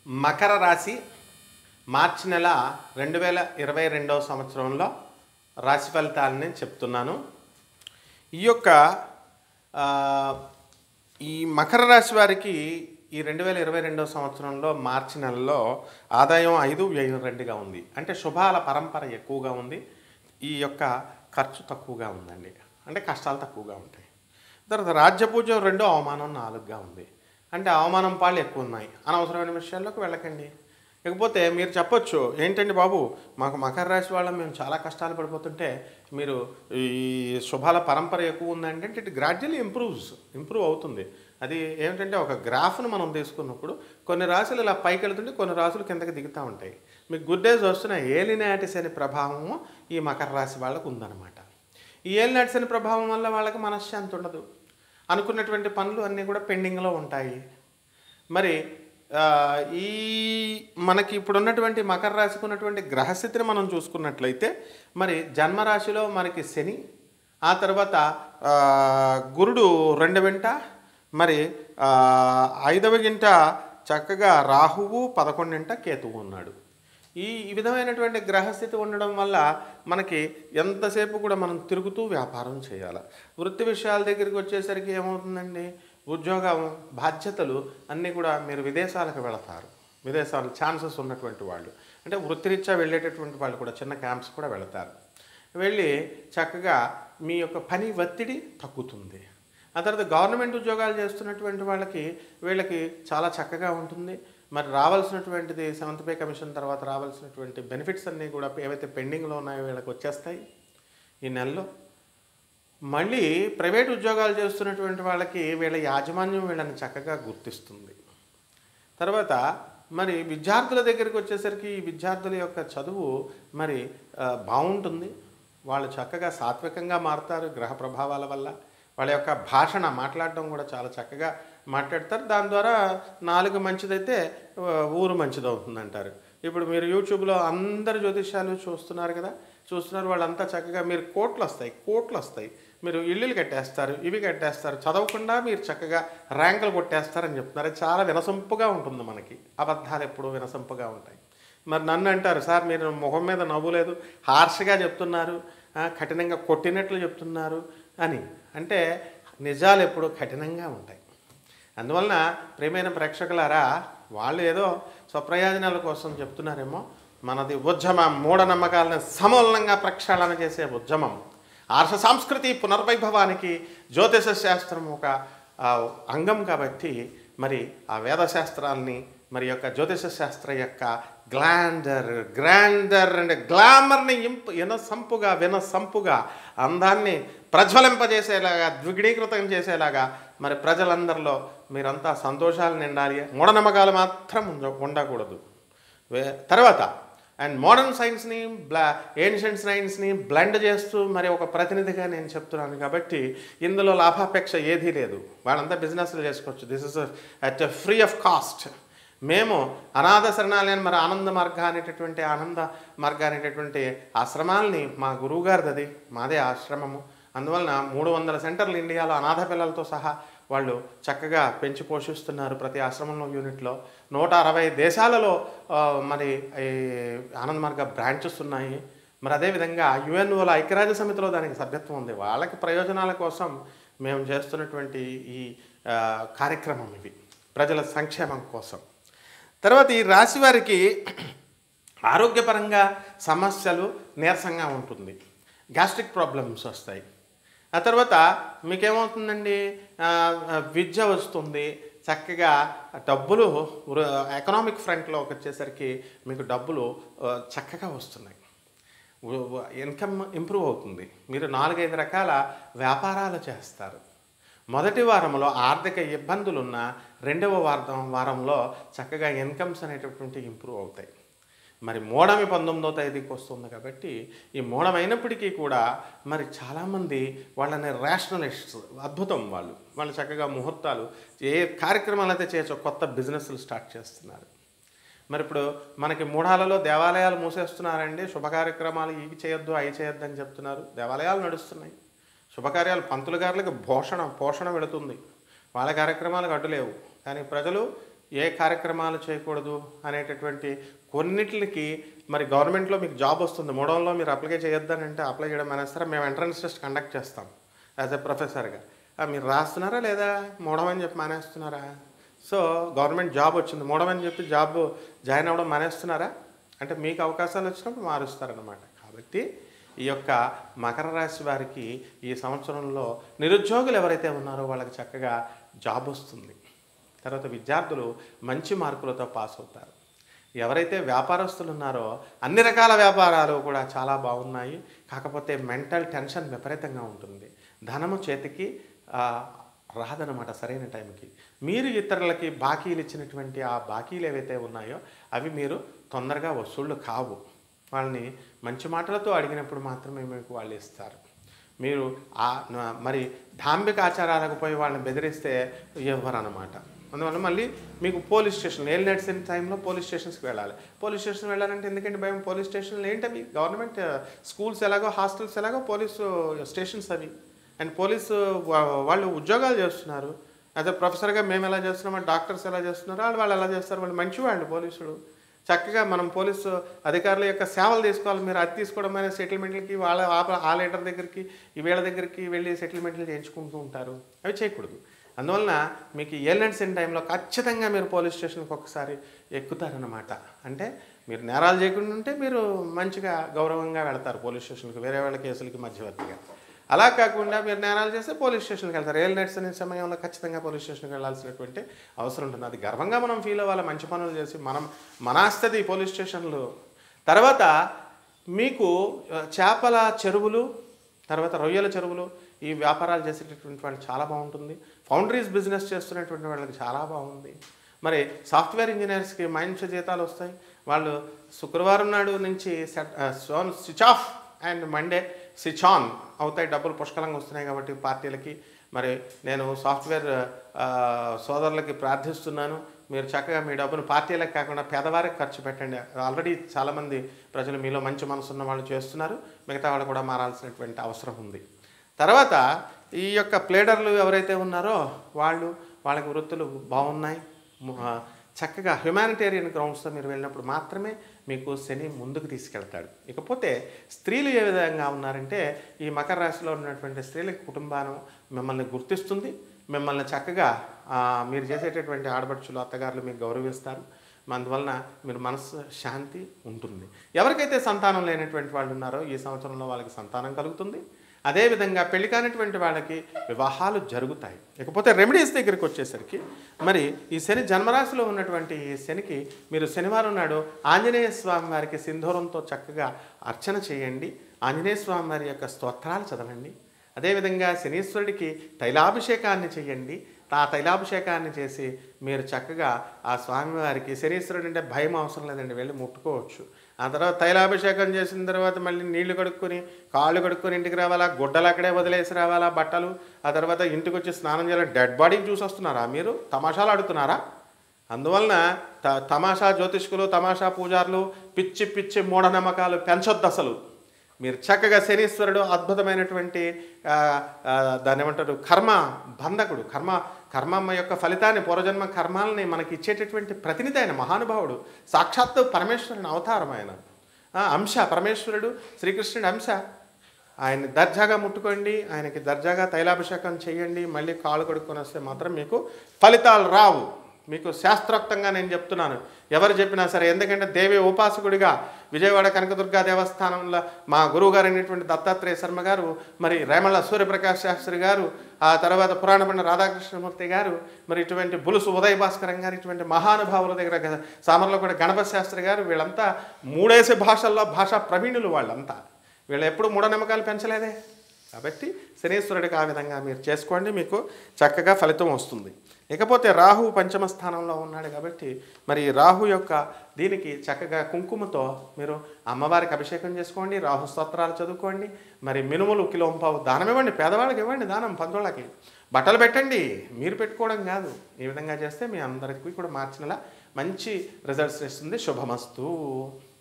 మకర రాశి మార్చి నెల రెండు వేల ఇరవై రెండవ సంవత్సరంలో రాశి ఫలితాలని చెప్తున్నాను ఈ యొక్క ఆ, ఈ మకర రాశి వారికి ఈ రెండు వేల ఇరవై రెండవ సంవత్సరంలో మార్చి నెలలో ఆదాయం ఐదు వ్యయం రెండుగా ఉంది అంటే శుభాల పరంపర ఎక్కువగా ఉంది ఈ యొక్క ఖర్చు తక్కువగా ఉందండి అంటే కష్టాలు తక్కువగా ఉంటాయి తర్వాత రాజ్యపూజ్యం రెండు అవమానం నాలుగుగా ఉంది అంటే అవమానం పాళ్ళు ఎక్కువ ఉన్నాయి అనవసరమైన విషయాల్లోకి వెళ్ళకండి ఇకపోతే మీరు చెప్పొచ్చు ఏంటండి బాబు మాకు మకర రాశి వాళ్ళం మేము చాలా కష్టాలు పడిపోతుంటే మీరు ఈ శుభాల పరంపర ఎక్కువ ఉందంటే ఇట్ గ్రాడ్యువల్లీ ఇంప్రూవ్స్ ఇంప్రూవ్ అవుతుంది అది ఏమిటంటే ఒక గ్రాఫ్ను మనం తీసుకున్నప్పుడు కొన్ని రాశులు ఇలా పైకి వెళ్తుంటే కొన్ని రాశులు కిందకి దిగుతూ ఉంటాయి మీకు గుడ్ డేస్ వస్తున్న ఏలినాటిస్ అనే ప్రభావము ఈ మకర రాశి వాళ్ళకు ఉందన్నమాట ఈ ఏలినాటిస్ అనే ప్రభావం వల్ల వాళ్ళకి మనశ్శాంతి ఉండదు అనుకున్నటువంటి పనులు అన్నీ కూడా పెండింగ్లో ఉంటాయి మరి ఆ, ఈ మనకి ఇప్పుడు ఉన్నటువంటి మకర రాశికి ఉన్నటువంటి గ్రహస్థితిని మనం చూసుకున్నట్లయితే మరి జన్మరాశిలో మనకి శని ఆ తర్వాత ఆ, గురుడు రెండు వెంట మరి ఆ, ఐదవ గింట చక్కగా రాహువు పదకొండింట కేతువు ఉన్నాడు ఈ ఈ విధమైనటువంటి గ్రహస్థితి ఉండడం వల్ల మనకి ఎంతసేపు కూడా మనం తిరుగుతూ వ్యాపారం చేయాలి వృత్తి విషయాల దగ్గరికి వచ్చేసరికి ఏమవుతుందండి ఉద్యోగం బాధ్యతలు అన్నీ కూడా మీరు విదేశాలకు వెళతారు విదేశాలు ఛాన్సెస్ ఉన్నటువంటి వాళ్ళు అంటే వృత్తిరీత్యా వెళ్ళేటటువంటి వాళ్ళు కూడా చిన్న క్యాంప్స్ కూడా వెళతారు వెళ్ళి చక్కగా మీ యొక్క పని ఒత్తిడి తగ్గుతుంది ఆ తర్వాత గవర్నమెంట్ ఉద్యోగాలు చేస్తున్నటువంటి వాళ్ళకి వీళ్ళకి చాలా చక్కగా ఉంటుంది మరి రావాల్సినటువంటిది సెవెంత్ పే కమిషన్ తర్వాత రావాల్సినటువంటి బెనిఫిట్స్ అన్నీ కూడా ఏవైతే పెండింగ్లో ఉన్నాయో వీళ్ళకి వచ్చేస్తాయి ఈ నెలలో మళ్ళీ ప్రైవేట్ ఉద్యోగాలు చేస్తున్నటువంటి వాళ్ళకి వీళ్ళ యాజమాన్యం వీళ్ళని చక్కగా గుర్తిస్తుంది తర్వాత మరి విద్యార్థుల దగ్గరికి వచ్చేసరికి ఈ విద్యార్థుల యొక్క చదువు మరి ఆ, బాగుంటుంది వాళ్ళు చక్కగా సాత్వికంగా మారుతారు గ్రహ ప్రభావాల వల్ల వాళ్ళ యొక్క భాషణ మాట్లాడడం కూడా చాలా చక్కగా మాట్లాడతారు దాని ద్వారా నాలుగు మంచిదైతే ఆ, ఊరు మంచిదవుతుంది అంటారు ఇప్పుడు మీరు యూట్యూబ్లో అందరు జ్యోతిష్యాలు చూస్తున్నారు కదా చూస్తున్నారు వాళ్ళంతా చక్కగా మీరు కోట్లు వస్తాయి కోట్లు వస్తాయి మీరు ఇల్లులు కట్టేస్తారు ఇవి కట్టేస్తారు చదవకుండా మీరు చక్కగా ర్యాంకులు కొట్టేస్తారని చెప్తున్నారు అది చాలా వినసొంపుగా ఉంటుంది మనకి అబద్ధాలు ఎప్పుడూ వినసొంపుగా ఉంటాయి మరి నన్ను అంటారు సార్ మీరు ముఖం మీద నవ్వులేదు హార్ష్గా చెప్తున్నారు ఆ, కఠినంగా కొట్టినట్లు చెప్తున్నారు అని అంటే నిజాలు ఎప్పుడూ కఠినంగా ఉంటాయి అందువలన ప్రియమైన ప్రేక్షకులారా వాళ్ళు ఏదో స్వప్రయోజనాల కోసం చెప్తున్నారేమో మనది ఉద్యమం మూఢనమ్మకాలను సమూలంగా ప్రక్షాళన చేసే ఉద్యమం ఆర్ష సంస్కృతి పునర్వైభవానికి జ్యోతిష శాస్త్రం ఒక ఆ, అంగం కాబట్టి మరి ఆ వేద శాస్త్రాల్ని మరి యొక్క జ్యోతిష శాస్త్ర యొక్క గ్లాండర్ గ్రాండర్ అండ్ గ్లామర్ని ఇంపు వినసంపుగా వినసంపుగా అందాన్ని ప్రజ్వలింపజేసేలాగా ద్విగుణీకృతం చేసేలాగా మరి ప్రజలందరిలో మీరంతా సంతోషాలు నిండాలి మూఢనమ్మకాలు మాత్రం ఉండ- ఉండకూడదు వే- తర్వాత అండ్ మోడర్న్ సైన్స్ని బ్లా ఏన్షియంట్ సైన్స్ని బ్లెండ్ చేస్తూ మరి ఒక ప్రతినిధిగా నేను చెప్తున్నాను కాబట్టి ఇందులో లాభాపేక్ష ఏదీ లేదు వాళ్ళంతా బిజినెస్లు చేసుకోవచ్చు this is at free of cost మేము అనాథ శరణాలయం మరి ఆనంద మార్గ అనేటటువంటి ఆనంద మార్గ అనేటటువంటి ఆశ్రమాల్ని మా గురువుగారిది అది మాదే ఆశ్రమము అందువలన మూడు వందల సెంటర్లు ఇండియాలో అనాథ పిల్లలతో సహా వాళ్ళు చక్కగా పెంచి పోషిస్తున్నారు ప్రతి ఆశ్రమంలో యూనిట్లో నూట అరవై దేశాలలో ఆ, మరి ఈ ఆనంద మార్గ బ్రాంచెస్ ఉన్నాయి మరి అదేవిధంగా యుఎన్ఓల ఐక్యరాజ్య సమితిలో దానికి సభ్యత్వం ఉంది వాళ్ళకి ప్రయోజనాల కోసం మేము చేస్తున్నటువంటి ఈ ఆ, కార్యక్రమం ఇవి ప్రజల సంక్షేమం కోసం తర్వాత ఈ రాశి వారికి ఆరోగ్యపరంగా సమస్యలు నీరసంగా ఉంటుంది గ్యాస్ట్రిక్ ప్రాబ్లమ్స్ వస్తాయి ఆ తర్వాత మీకేమవుతుందండి ఆ, ఆ, విద్య వస్తుంది చక్కగా డబ్బులు వృ- ఎకనామిక్ ఫ్రంట్లోకి వచ్చేసరికి మీకు డబ్బులు ఆ, చక్కగా వస్తున్నాయి వ- వ- ఇన్కమ్ ఇంప్రూవ్ అవుతుంది మీరు నాలుగైదు రకాల వ్యాపారాలు చేస్తారు మొదటి వారంలో ఆర్థిక ఇబ్బందులున్న రెండవ వారం వారంలో చక్కగా ఇన్కమ్స్ అనేటటువంటి ఇంప్రూవ్ అవుతాయి మరి మూడమి పంతొమ్మిదో తేదీకి వస్తుంది కాబట్టి ఈ మూడమైనప్పటికీ కూడా మరి చాలామంది వాళ్ళని రేషనలిస్ట్స్ అద్భుతం వాళ్ళు వాళ్ళు చక్కగా ముహూర్తాలు ఏ కార్యక్రమాలు అయితే చేయొచ్చో కొత్త బిజినెస్లు స్టార్ట్ చేస్తున్నారు మరి ఇప్పుడు మనకి మూఢాలలో దేవాలయాలు మూసేస్తున్నారండి శుభ కార్యక్రమాలు ఇవి చేయొద్దు అవి చేయొద్దు అని చెప్తున్నారు దేవాలయాలు నడుస్తున్నాయి శుభకార్యాలు పంతులు గారులకు భోషణ పోషణ వెళుతుంది వాళ్ళ కార్యక్రమాలకు అడ్డులేవు కానీ ప్రజలు ఏ కార్యక్రమాలు చేయకూడదు అనేటటువంటి కొన్నిటికి మరి గవర్నమెంట్లో మీకు జాబ్ వస్తుంది మూడవంలో మీరు అప్లై చేయొద్దని అంటే అప్లై చేయడం మానేస్తారా మేము ఎంట్రన్స్ టెస్ట్ కండక్ట్ చేస్తాం యాజ్ ఎ ప్రొఫెసర్గా ఆ, మీరు రాస్తున్నారా లేదా మూడవని చెప్పి మానేస్తున్నారా సో గవర్నమెంట్ జాబ్ వచ్చింది మూడవని చెప్పి జాబ్ జాయిన్ అవ్వడం మానేస్తున్నారా అంటే మీకు అవకాశాలు వచ్చినప్పుడు మారుస్తారనమాట కాబట్టి ఈ యొక్క మకర రాశి వారికి ఈ సంవత్సరంలో నిరుద్యోగులు ఎవరైతే ఉన్నారో వాళ్ళకి చక్కగా జాబ్ వస్తుంది తర్వాత విద్యార్థులు మంచి మార్కులతో పాస్ అవుతారు ఎవరైతే వ్యాపారస్తులు ఉన్నారో అన్ని రకాల వ్యాపారాలు కూడా చాలా బాగున్నాయి కాకపోతే మెంటల్ టెన్షన్ విపరీతంగా ఉంటుంది ధనము చేతికి ఆ, రాదనమాట సరైన టైంకి మీరు ఇతరులకి బాకీలు ఇచ్చినటువంటి ఆ బాకీలు ఏవైతే ఉన్నాయో అవి మీరు తొందరగా వసూళ్ళు కావు వాళ్ళని మంచి మాటలతో అడిగినప్పుడు మాత్రమే మీకు వాళ్ళు ఇస్తారు మీరు ఆ న- మరి ధాంబిక ఆచారాలకు పోయి వాళ్ళని బెదిరిస్తే ఇవ్వరు అనమాట అందువల్ల మళ్ళీ మీకు పోలీస్ స్టేషన్ ఏల్ నడిచిన టైంలో పోలీస్ స్టేషన్స్కి వెళ్ళాలి పోలీస్ స్టేషన్ వెళ్ళాలంటే ఎందుకంటే భయం పోలీస్ స్టేషన్లు ఏంటవి గవర్నమెంట్ స్కూల్స్ ఎలాగో హాస్టల్స్ ఎలాగో పోలీసు స్టేషన్స్ అవి అండ్ పోలీసు వా- వాళ్ళు ఉద్యోగాలు చేస్తున్నారు అదే ప్రొఫెసర్గా మేము ఎలా చేస్తున్నామో డాక్టర్స్ ఎలా చేస్తున్నారో వాళ్ళు వాళ్ళు ఎలా చేస్తారు వాళ్ళు మంచివాళ్ళు పోలీసులు చక్కగా మనం పోలీసు అధికారుల యొక్క సేవలు తీసుకోవాలి మీరు అది తీసుకోవడం అనే సెటిల్మెంట్లకి వాళ్ళ ఆ- ఆ లీడర్ దగ్గరికి ఈ వీళ్ళ దగ్గరికి వెళ్ళి సెటిల్మెంట్లు చేయించుకుంటూ ఉంటారు అవి చేయకూడదు అందువలన మీకు ఏలెంట్స్ టైంలో ఖచ్చితంగా మీరు పోలీస్ స్టేషన్కి ఒకసారి ఎక్కుతారనమాట అంటే మీరు నేరాలు చేయకుండా ఉంటే మీరు మంచిగా గౌరవంగా వెళ్తారు పోలీస్ స్టేషన్కి వేరే వాళ్ళ కేసులకి మధ్యవర్తిగా అలా కాకుండా మీరు నేరాలు చేస్తే పోలీస్ స్టేషన్కి వెళ్తారు రియల్ నైట్స్ అనే సమయంలో ఖచ్చితంగా పోలీస్ స్టేషన్కి వెళ్ళాల్సినటువంటి అవసరం ఉంటుంది అది గర్వంగా మనం ఫీల్ అవ్వాలి మంచి పనులు చేసి మనం మనాస్తది పోలీస్ స్టేషన్లు తర్వాత మీకు ఆ, చేపల చెరువులు తర్వాత రొయ్యల చెరువులు ఈ వ్యాపారాలు చేసేటటువంటి వాళ్ళు చాలా బాగుంటుంది ఫౌండరీస్ బిజినెస్ చేస్తున్నటువంటి వాళ్ళకి చాలా బాగుంది మరి సాఫ్ట్వేర్ ఇంజనీర్స్కి మంచి జీతాలు వస్తాయి వాళ్ళు శుక్రవారం నాడు నుంచి సెట్ సోన్ switch off and Monday switch on అవుతాయి డబ్బులు పుష్కలంగా వస్తున్నాయి కాబట్టి పార్టీలకి మరి నేను సాఫ్ట్వేర్ ఆ, సోదరులకి ప్రార్థిస్తున్నాను మీరు చక్కగా మీ డబ్బును పార్టీలకు కాకుండా పేదవారికి ఖర్చు పెట్టండి ఆల్రెడీ చాలామంది ప్రజలు మీలో మంచి మనసు ఉన్న వాళ్ళు చేస్తున్నారు మిగతా వాళ్ళు కూడా మారాల్సినటువంటి అవసరం ఉంది తర్వాత ఈ యొక్క ప్లేడర్లు ఎవరైతే ఉన్నారో వాళ్ళు వాళ్ళకి వృత్తులు బాగున్నాయి ము- ఆ, చక్కగా హ్యుమానిటేరియన్ గ్రౌండ్స్తో మీరు వెళ్ళినప్పుడు మాత్రమే మీకు శని ముందుకు తీసుకెళ్తాడు ఇకపోతే స్త్రీలు ఏ విధంగా ఉన్నారంటే ఈ మకర రాశిలో ఉన్నటువంటి స్త్రీలకి కుటుంబాన్ని మిమ్మల్ని గుర్తిస్తుంది మిమ్మల్ని చక్కగా ఆ, మీరు చేసేటటువంటి ఆడపడుచులు అత్తగారులు మీకు గౌరవిస్తారు అందువలన మీరు మనసు శాంతి ఉంటుంది ఎవరికైతే సంతానం లేనటువంటి వాళ్ళు ఉన్నారో ఈ సంవత్సరంలో వాళ్ళకి సంతానం కలుగుతుంది అదేవిధంగా పెళ్లి కానిటువంటి వాళ్ళకి వివాహాలు జరుగుతాయి ఇకపోతే రెమెడీస్ దగ్గరికి వచ్చేసరికి మరి ఈ శని జన్మరాశిలో ఉన్నటువంటి ఈ శనికి మీరు శనివారం నాడు ఆంజనేయ స్వామి వారికి సింధూరంతో చక్కగా అర్చన చేయండి ఆంజనేయ స్వామి వారి యొక్క స్తోత్రాలు చదవండి అదేవిధంగా శనీశ్వరుడికి తైలాభిషేకాన్ని చేయండి ఆ తైలాభిషేకాన్ని చేసి మీరు చక్కగా ఆ స్వామివారికి శనీశ్వరుడు అంటే భయం అవసరం లేదండి వెళ్ళి ముట్టుకోవచ్చు ఆ తర్వాత తైలాభిషేకం చేసిన తర్వాత మళ్ళీ నీళ్లు కడుక్కొని కాళ్ళు కడుక్కొని ఇంటికి రావాలా గుడ్డలు అక్కడే వదిలేసి రావాలా బట్టలు ఆ తర్వాత ఇంటికి వచ్చి స్నానం చేయాలి డెడ్ బాడీకి చూసి వస్తున్నారా మీరు తమాషాలు ఆడుతున్నారా అందువలన త తమాషా జ్యోతిష్కులు తమాషా పూజారులు పిచ్చి పిచ్చి మూఢనమ్మకాలు పెంచొద్దు అసలు మీరు చక్కగా శనీశ్వరుడు అద్భుతమైనటువంటి ఆ, ఆ, దాన్ని ఏమంటారు కర్మ బంధకుడు కర్మ కర్మ యొక్క ఫలితాన్ని పూర్వజన్మ కర్మాలని మనకి ఇచ్చేటటువంటి ప్రతినిధి ఆయన మహానుభావుడు సాక్షాత్తు పరమేశ్వరుని అవతారం ఆయన ఆ, అంశ పరమేశ్వరుడు శ్రీకృష్ణుడి అంశ ఆయన్ని దర్జాగా ముట్టుకోండి ఆయనకి దర్జాగా తైలాభిషేకం చేయండి మళ్ళీ కాళ్ళు కడుక్కొని వస్తే మాత్రం మీకు ఫలితాలు రావు మీకు శాస్త్రోక్తంగా నేను చెప్తున్నాను ఎవరు చెప్పినా సరే ఎందుకంటే దేవి ఉపాసకుడిగా విజయవాడ కనకదుర్గా దేవస్థానంలో మా గురువు గారు అయినటువంటి దత్తాత్రేయ శర్మ గారు మరి రేమళ్ళ సూర్యప్రకాష్ శాస్త్రి గారు ఆ తర్వాత పురాణపండ రాధాకృష్ణమూర్తి గారు మరి ఇటువంటి బులుసు ఉదయ భాస్కరం గారు ఇటువంటి మహానుభావుల దగ్గర గ- సామర్లో కూడా గణపతి శాస్త్రి గారు వీళ్ళంతా మూడేసి భాషల్లో భాషా ప్రవీణులు వాళ్ళంతా వీళ్ళు ఎప్పుడు మూఢనమ్మకాలు పెంచలేదే కాబట్టి శనీశ్వరుడికి ఆ విధంగా మీరు చేసుకోండి మీకు చక్కగా ఫలితం వస్తుంది ఇకపోతే రాహు పంచమ స్థానంలో ఉన్నాడు కాబట్టి మరి ఈ రాహు యొక్క దీనికి చక్కగా కుంకుమతో మీరు అమ్మవారికి అభిషేకం చేసుకోండి రాహు స్తోత్రాలు చదువుకోండి మరి మినుములు కిలోంపావు దానం ఇవ్వండి పేదవాళ్ళకి ఇవ్వండి దానం పంతోళ్ళకి బట్టలు పెట్టండి మీరు పెట్టుకోవడం కాదు ఈ విధంగా చేస్తే మీ అందరికీ కూడా మార్చినలా మంచి రిజల్ట్స్ ఇస్తుంది శుభమస్తు